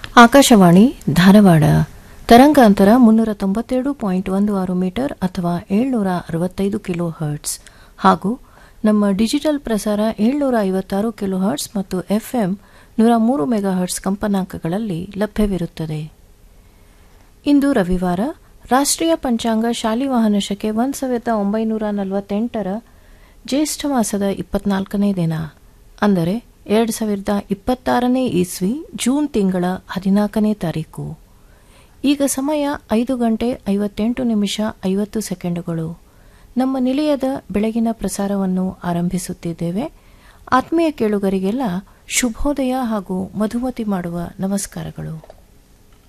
ಆಕಾಶವಾಣಿ ಧಾರವಾಡ ತರಂಗಾಂತರ ಮುನ್ನೂರ ತೊಂಬತ್ತೆರಡು ಪಾಯಿಂಟ್ ಒಂದು ಆರು ಮೀಟರ್ ಅಥವಾ ಏಳ್ನೂರ ಅರವತ್ತೈದು ಕಿಲೋ ಹರ್ಟ್ಸ್ ಹಾಗೂ ನಮ್ಮ ಡಿಜಿಟಲ್ ಪ್ರಸಾರ ಏಳ್ನೂರ ಐವತ್ತಾರು ಕಿಲೋ ಹರ್ಟ್ಸ್ ಮತ್ತು ಎಫ್ಎಂ ನೂರ ಮೂರು ಮೆಗಾ ಹರ್ಟ್ಸ್ ಕಂಪನಾಂಕಗಳಲ್ಲಿ ಲಭ್ಯವಿರುತ್ತದೆ ಇಂದು ರವಿವಾರ ರಾಷ್ಟ್ರೀಯ ಪಂಚಾಂಗ ಶಾಲಿವಾಹನ ಶಕೆ ಒಂದು ಸಾವಿರದ ಒಂಬೈನೂರ ನಲವತ್ತೆಂಟರ ಜ್ಯೇಷ್ಠ ಮಾಸದ ಇಪ್ಪತ್ನಾಲ್ಕನೇ ದಿನ ಅಂದರೆ ಎರಡು ಸಾವಿರದ ಇಪ್ಪತ್ತಾರನೇ ಇಸ್ವಿ ಜೂನ್ ತಿಂಗಳ ಹದಿನಾಲ್ಕನೇ ತಾರೀಕು ಈಗ ಸಮಯ ಐದು ಗಂಟೆ ಐವತ್ತೆಂಟು ನಿಮಿಷ ಐವತ್ತು ಸೆಕೆಂಡುಗಳು ನಮ್ಮ ನಿಲಯದ ಬೆಳಗಿನ ಪ್ರಸಾರವನ್ನು ಆರಂಭಿಸುತ್ತಿದ್ದೇವೆ ಆತ್ಮೀಯ ಕೇಳುಗರಿಗೆಲ್ಲ ಶುಭೋದಯ ಹಾಗೂ ಮಧುಮತಿ ಮಾಡುವ ನಮಸ್ಕಾರಗಳು